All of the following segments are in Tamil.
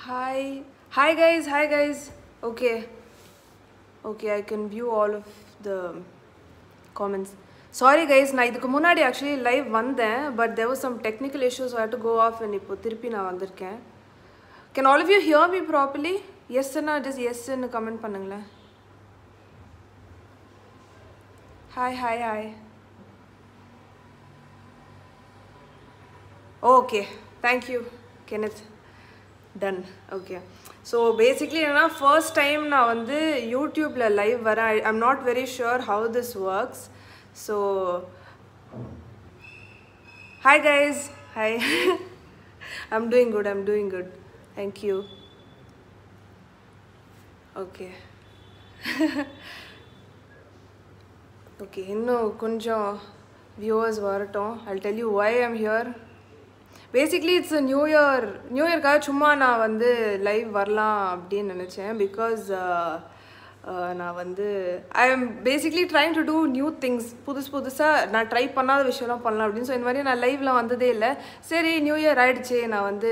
Hi. Hi guys. Hi guys. Okay. Okay, I can view all of the comments. Sorry guys நான் இதுக்கு முன்னாடி ஆக்சுவலி லைவ் வந்தேன் but there was some technical issues I to go off and இப்போ திருப்பி நான் வந்திருக்கேன் can all of you hear me properly எஸ்ன்னா ஜஸ்ட் எஸ்ன்னு கமெண்ட் பண்ணுங்களேன் hi hi hi okay thank you Kenneth டன் ஓகே ஸோ பேசிக்லி என்னன்னா ஃபர்ஸ்ட் டைம் நான் வந்து யூடியூப்பில் லைவ் வரேன் I am not very sure how this works so hi guys hi I'm doing good I'm doing good thank you okay okay இன்னும் கொஞ்சம் வியூவர்ஸ் வரட்டும் I tell you why I'm here basically it's new year new இயர்க்காக சும்மா நான் வந்து லைவ் வரலாம் அப்படின்னு நினச்சேன் பிகாஸ் நான் வந்து I am basically trying to do new things புதுசு புதுசாக நான் ட்ரை பண்ணாத விஷயம்லாம் பண்ணலாம் அப்படின்னு ஸோ இந்த மாதிரி நான் லைவில் வந்ததே இல்லை சரி நியூ இயர் ஆயிடுச்சு நான் வந்து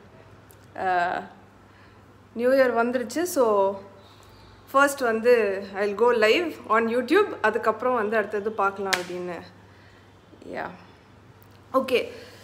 நியூ இயர் வந்துருச்சு ஸோ ஃபர்ஸ்ட் வந்து I will go live on YouTube அதுக்கப்புறம் வந்து அடுத்தது பார்க்கலாம் அப்படின்னு yeah okay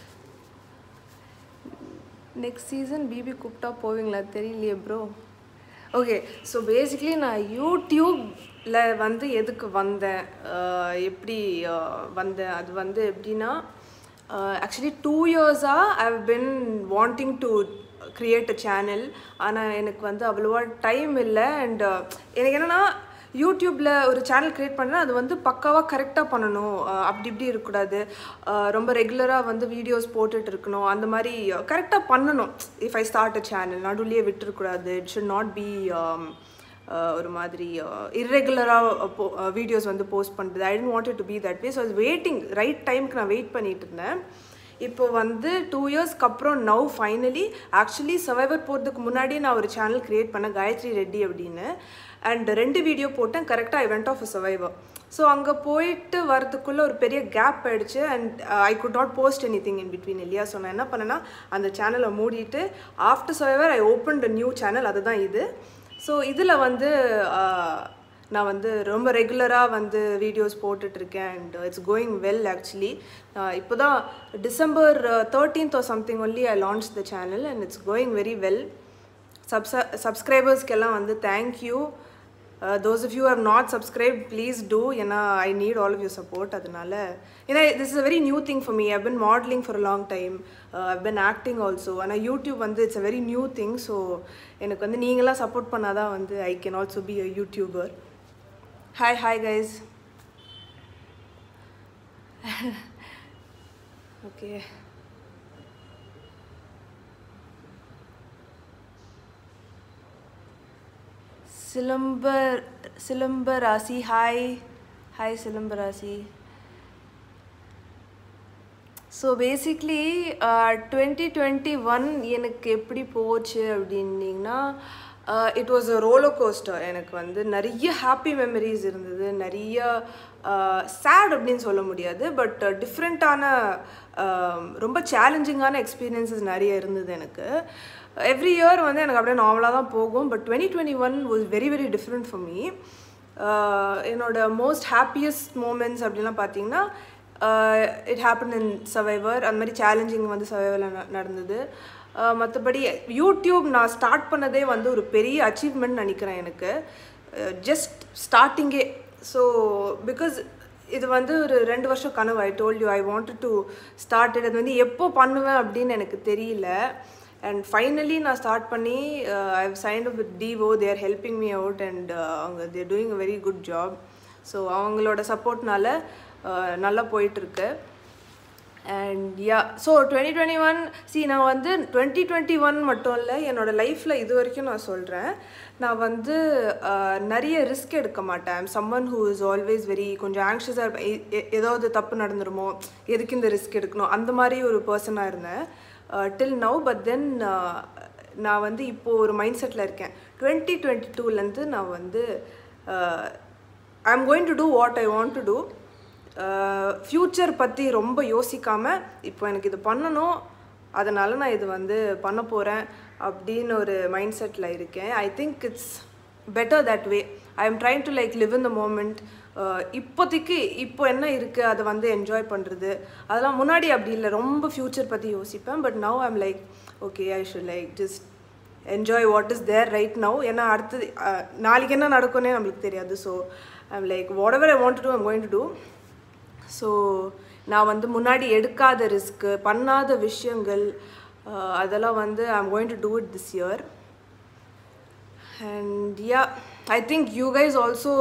next season BB கூப்பிட்டா போவீங்களா தெரியலையே ப்ரோ ஓகே ஸோ பேசிக்லி நான் யூடியூப்பில் வந்து எதுக்கு வந்தேன் எப்படி வந்தேன் அது வந்து எப்படின்னா ஆக்சுவலி டூ இயர்ஸாக I have been wanting to create a channel ஆனால் எனக்கு வந்து அவ்வளோவா டைம் இல்லை அண்ட் எனக்கு என்னென்னா யூடியூப்பில் ஒரு சேனல் க்ரியேட் பண்ணால் அது வந்து பக்காவாக கரெக்டாக பண்ணணும் அப்படி இப்படி இருக்கக்கூடாது ரொம்ப ரெகுலராக வந்து வீடியோஸ் போட்டுட்டு இருக்கணும் அந்த மாதிரி கரெக்டாக பண்ணணும் if I start a channel நடுவுலேயே விட்டுருக்கூடாது இட் ஷுட் நாட் பி ஒரு மாதிரி இர்ரெகுலராக போ வீடியோஸ் வந்து போஸ்ட் பண்ணுறது I didn't want to be that way so அது வெயிட்டிங் ரைட் டைமுக்கு நான் வெயிட் பண்ணிட்டு இருந்தேன் இப்போ வந்து டூ இயர்ஸ்க்கு அப்புறம் நவ் ஃபைனலி ஆக்சுவலி சர்வைவர் போகிறதுக்கு முன்னாடி நான் ஒரு சேனல் க்ரியேட் பண்ணேன் காயத்ரி ரெட்டி அப்படின்னு அண்ட் ரெண்டு வீடியோ போட்டேன் கரெக்டாக I went off Survivor so அங்கே போயிட்டு வரதுக்குள்ளே ஒரு பெரிய கேப் ஆயிடுச்சு and I could not post any thing in between இல்லையா ஸோ நான் என்ன பண்ணேன்னா அந்த சேனலை மூடிட்டு after Survivor I open the new channel அதுதான் இது ஸோ இதில் வந்து நான் வந்து ரொம்ப ரெகுலராக வந்து வீடியோஸ் போட்டுட்ருக்கேன் and it's going well actually இப்போ தான் December thirteenth or something only I launch the channel and it's going very well subs சப்ஸ்கிரைபர்ஸ்க்கெல்லாம் வந்து thank you those of you have not subscribe please do ஏன்னா I need all of you support அதனால ஏன்னா this is a very new thing for me I been modeling for a long time I been acting also ஆனால் யூடியூப் வந்து it's a very new thing so எனக்கு வந்து நீங்களாம் சப்போர்ட் பண்ணால் தான் வந்து I can also be a YouTuber hi hi guys okay Silambar Silambarasi hi hi Silambarasi so basically twenty twenty one எனக்கு எப்படி போச்சு அப்படின்னிங்கன்னா it was a roller coaster எனக்கு வந்து நிறைய ஹாப்பி மெமரிஸ் இருந்தது நிறைய சேட் அப்படின்னு சொல்ல முடியாது பட் டிஃப்ரெண்ட்டான ரொம்ப சேலஞ்சிங்கான எக்ஸ்பீரியன்சஸ் நிறைய இருந்தது எனக்கு எவ்ரி இயர் வந்து எனக்கு அப்படியே நார்மலாக தான் போகும் but twenty twenty one was very very different for me என்னோட மோஸ்ட் ஹாப்பியஸ்ட் மூமெண்ட்ஸ் அப்படின்லாம் பார்த்தீங்கன்னா இட் ஹேப்பன் இன் சர்வைவர் அந்த மாதிரி சேலஞ்சிங் வந்து சர்வைவரில் நடந்தது மற்றபடி யூடியூப் நான் ஸ்டார்ட் பண்ணதே வந்து ஒரு பெரிய அச்சீவ்மெண்ட் நினைக்கிறேன் எனக்கு ஜஸ்ட் ஸ்டார்டிங்கே ஸோ பிகாஸ் இது வந்து ஒரு ரெண்டு வருஷம் கனவு I told you I wanted to start அது வந்து எப்போ பண்ணுவேன் அப்படின்னு எனக்கு தெரியல அண்ட் ஃபைனலி நான் ஸ்டார்ட் பண்ணி I have signed up with Divo they're helping me out and அவங்க they're doing a very good job so அவங்களோட சப்போர்ட்னால நல்லா போயிட்டுருக்கு and yeah so twenty twenty one see நான் வந்து டுவெண்ட்டி டுவெண்ட்டி ஒன் மட்டும் இல்லை என்னோடய லைஃப்பில் இது வரைக்கும் நான் சொல்கிறேன் நான் வந்து நிறைய ரிஸ்க் எடுக்க மாட்டேன் someone who is always very கொஞ்சம் ஆங்ஷியஸாக இருப்பேன் ஏதாவது தப்பு நடந்துருமோ எதுக்கு இந்த ரிஸ்க் எடுக்கணும் அந்த மாதிரி ஒரு பர்சனாக இருந்தேன் டில் நவ் பட் தென் நான் வந்து இப்போது ஒரு மைண்ட் செட்டில் இருக்கேன் டுவெண்ட்டி டுவெண்ட்டி டூலேருந்து நான் வந்து I am going to do what I want to do future பற்றி ரொம்ப யோசிக்காமல் இப்போ எனக்கு இது பண்ணணும் அதனால் நான் இது வந்து பண்ண போகிறேன் அப்படின்னு ஒரு மைண்ட் செட்டில் இருக்கேன் I think it's better that way I am trying to like live in the moment இப்போதைக்கு இப்போ என்ன இருக்குது அதை வந்து என்ஜாய் பண்ணுறது அதெல்லாம் முன்னாடி அப்படி இல்லை ரொம்ப ஃப்யூச்சர் பற்றி யோசிப்பேன் but now I'm like okay I should like just enjoy what is there right now ஏன்னா அடுத்தது அஹ், நாளைக்கு என்ன நடக்கும்னே நம்மளுக்கு தெரியாது so I'm like whatever I want to I'm going to do so நான் வந்து முன்னாடி எடுக்காத ரிஸ்க்கு பண்ணாத விஷயங்கள் அஹ், அதெல்லாம் வந்து I am going to do it this year and yeah I think you guys also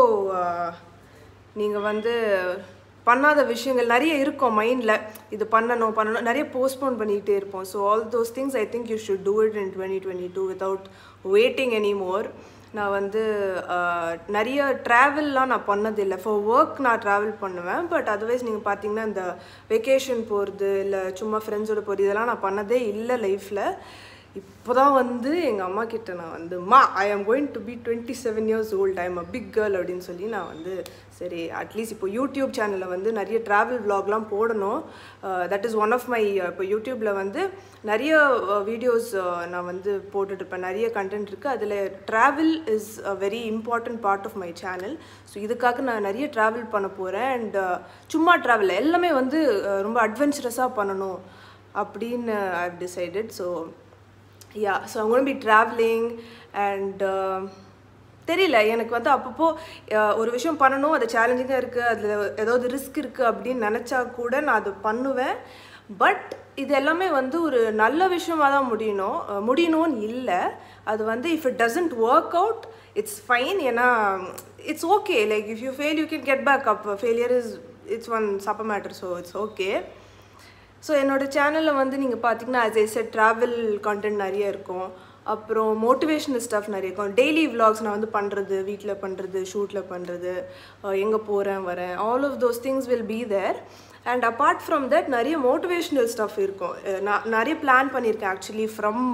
நீங்கள் வந்து பண்ணாத விஷயங்கள் நிறைய இருக்கும் மைண்டில் இது பண்ணணும் பண்ணணும் நிறைய போஸ்ட்போன் பண்ணிக்கிட்டே இருப்போம் so all those things I think you should do it in twenty twenty two without waiting any more நான் வந்து அஹ், நிறைய ட்ராவல்லாம் நான் பண்ணதில்லை ஃபார் ஒர்க் நான் ட்ராவல் பண்ணுவேன் பட் அதர்வைஸ் நீங்கள் பார்த்தீங்கன்னா இந்த வெக்கேஷன் போகிறது இல்லை சும்மா ஃப்ரெண்ட்ஸோட போகிறது இதெல்லாம் நான் பண்ணதே இல்லை லைஃப்பில் இப்போ தான் வந்து எங்கள் அம்மா கிட்ட நான் வந்து மா I am going to be twenty seven years old I'm a big girl அப்படின்னு சொல்லி நான் வந்து சரி அட்லீஸ்ட் இப்போ யூடியூப் சேனலில் வந்து நிறைய ட்ராவல் vlogலாம் போடணும் that is one of my இப்போ யூடியூப்பில் வந்து நிறைய வீடியோஸ் நான் வந்து போட்டுட்ருப்பேன் நிறைய கண்டென்ட் இருக்குது அதில் travel is a very important part of my channel so இதுக்காக நான் நிறைய ட்ராவல் பண்ண போகிறேன் அண்ட் சும்மா ட்ராவல் எல்லாமே வந்து uh, ரொம்ப அட்வென்ச்சரஸாக பண்ணணும் அப்படின்னு I decided so yeah so I'm going to be traveling and uh, தெரியல எனக்கு வந்து அப்பப்போ அஹ், ஒரு விஷயம் பண்ணணும் அது சேலஞ்சிங்காக இருக்குது அதில் ஏதாவது ரிஸ்க் இருக்குது அப்படின்னு நினச்சா கூட நான் அது பண்ணுவேன் பட் இது எல்லாமே வந்து ஒரு நல்ல விஷயமா தான் முடியணும் அஹ், முடியணும்னு இல்லை அது வந்து if it doesn't work out it's fine ஏன்னா it's okay like if you fail you can get back up failure is it's one சப்ப matter so it's okay so என்னோட சேனலில் வந்து நீங்கள் பார்த்தீங்கன்னா as I said travel content நிறைய இருக்கும் அப்புறம் மோட்டிவேஷனல் ஸ்டஃப் நிறைய இருக்கும் டெய்லி vlogs நான் வந்து பண்ணுறது வீட்டில் பண்ணுறது ஷூட்டில் பண்ணுறது எங்கே போகிறேன் வரேன் all of those things will be there and apart from that நிறைய மோட்டிவேஷ்னல் ஸ்டஃப் இருக்கும் அஹ் நான் நிறைய பிளான் பண்ணியிருக்கேன் ஆக்சுவலி ஃப்ரம்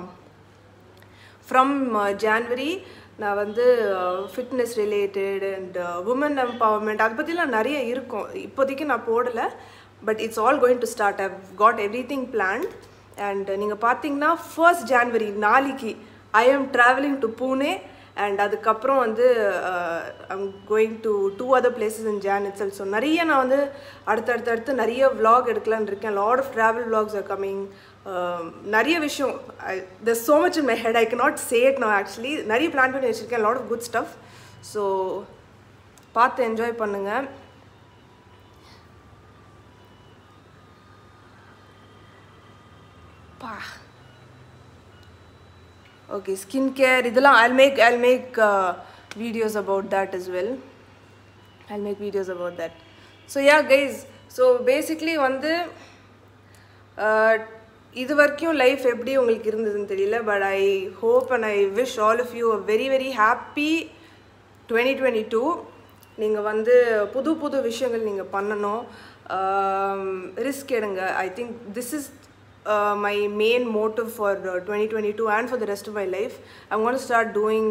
ஃப்ரம் ஜான்வரி நான் வந்து fitness related and women empowerment அதை பற்றிலாம் நிறைய இருக்கும் இப்போதைக்கு நான் போடலை but it's all going to start I've got everything planned and நீங்கள் பார்த்தீங்கன்னா ஃபர்ஸ்ட் ஜான்வரி நாளைக்கு I am travelling to Pune and அதுக்கப்புறம் வந்து I'm going to do other places in Jan it's so நிறைய நான் வந்து அடுத்தடுத்து அடுத்து நிறைய vlog எடுக்கலான்னு இருக்கேன் lot of travel vlogs are coming நிறைய விஷயம் the so much in my head I cannot say it now actually நிறைய பிளான் பண்ணி வச்சுருக்கேன் lot of good stuff so பார்த்து என்ஜாய் பண்ணுங்கள் பா ஓகே ஸ்கின் கேர் இதெல்லாம் I'll make I'll make videos about that as well I'll make videos about that so yeah guys so basically வந்து uh, இது வரைக்கும் லைஃப் எப்படி உங்களுக்கு இருந்ததுன்னு தெரியல but I hope and I wish all of you a very very happy twenty twenty two நீங்கள் வந்து புது புது விஷயங்கள் நீங்கள் பண்ணணும் ரிஸ்க் எடுங்க I think this is my main motive for twenty twenty two and for the rest of my life I'm gonna start doing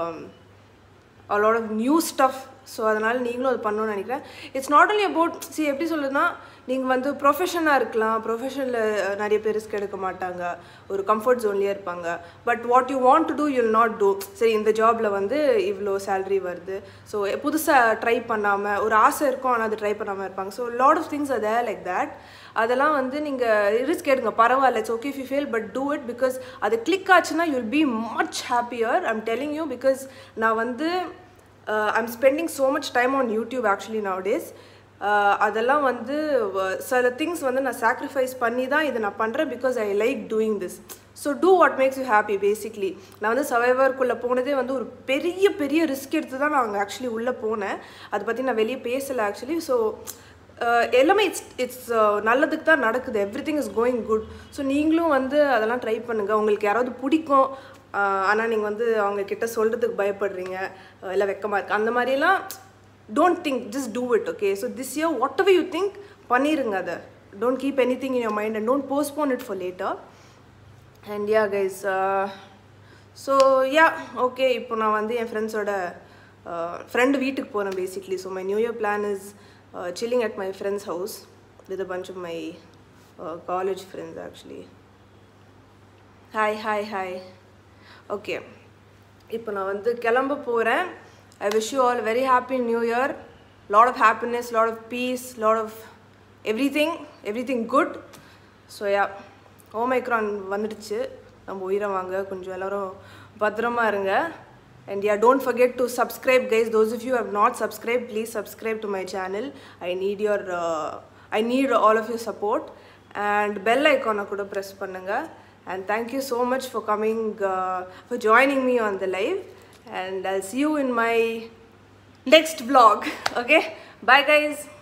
a lot of new stuff so அதனால் நீங்களும் அது பண்ணணும்னு நினைக்கிறேன் it's not only about see எப்படி சொல்லுதுன்னா நீங்கள் வந்து ப்ரொஃபஷனாக இருக்கலாம் ப்ரொஃபஷனில் நிறைய பேர் ரிஸ்க் எடுக்க மாட்டாங்க ஒரு கம்ஃபர்ட் ஜோன்லேயே இருப்பாங்க but what you want to do you'll not do சரி இந்த ஜாபில் வந்து இவ்வளோ சேலரி வருது ஸோ புதுசாக ட்ரை பண்ணாமல் ஒரு ஆசை இருக்கும் ஆனால் அது ட்ரை பண்ணாமல் இருப்பாங்க ஸோ லாட் ஆஃப் திங்ஸ் அதே லைக் தட் அதெல்லாம் வந்து நீங்கள் ரிஸ்க் எடுங்க பரவாயில்ல it's okay you fail but do it because அது கிளிக் ஆச்சுன்னா you'll be much happier I'm telling you because நான் வந்து I'm spending so much time on YouTube actually nowadays அதெல்லாம் வந்து வ- சில திங்ஸ் வந்து நான் சாக்ரிஃபைஸ் பண்ணி தான் இதை நான் பண்ணுறேன் because I like doing this so do what makes you happy basically நான் வந்து சவைவர்க்குள்ளே போனதே வந்து ஒரு பெரிய பெரிய ரிஸ்க் எடுத்து தான் நான் ஆக்சுவலி உள்ளே போனேன் அதை பற்றி நான் வெளியே பேசலை ஆக்சுவலி ஸோ எல்லாமே இட்ஸ் இட்ஸ் நல்லதுக்கு தான் நடக்குது everything is going good so நீங்களும் வந்து அதெல்லாம் ட்ரை பண்ணுங்கள் உங்களுக்கு யாராவது பிடிக்கும் ஆனால் நீங்கள் வந்து அவங்க கிட்ட சொல்கிறதுக்கு பயப்படுறீங்க அஹ் இல்லை வெக்கமாக இருக்கு அந்த மாதிரிலாம் don't think just do it okay so this year whatever you think பண்ணிடுங்க அதை don't keep any thing in your mind and don't postpone it for later and yeah guys so yeah okay இப்போ நான் வந்து என் ஃப்ரெண்ட்ஸோட ஃப்ரெண்டு வீட்டுக்கு போகிறேன் basically so my new year plan is chilling at my friend's house with a bunch of my college friends actually hi hi hi okay இப்போ நான் வந்து கிளம்ப போகிறேன் I wish you all very happy new year lot of happiness lot of peace lot of everything everything good so yeah Omicron வந்துடுச்சு நம்ம உயிரை வாங்க கொஞ்சம் எல்லோரும் பத்திரமா இருங்க and yeah don't forget to subscribe guys those of you who have not subscribed please subscribe to my channel i need your uh, i need all of your support and bell icon கூட press பண்ணுங்க and thank you so much for coming uh, for joining me on the live and i'll see you in my next vlog okay bye guys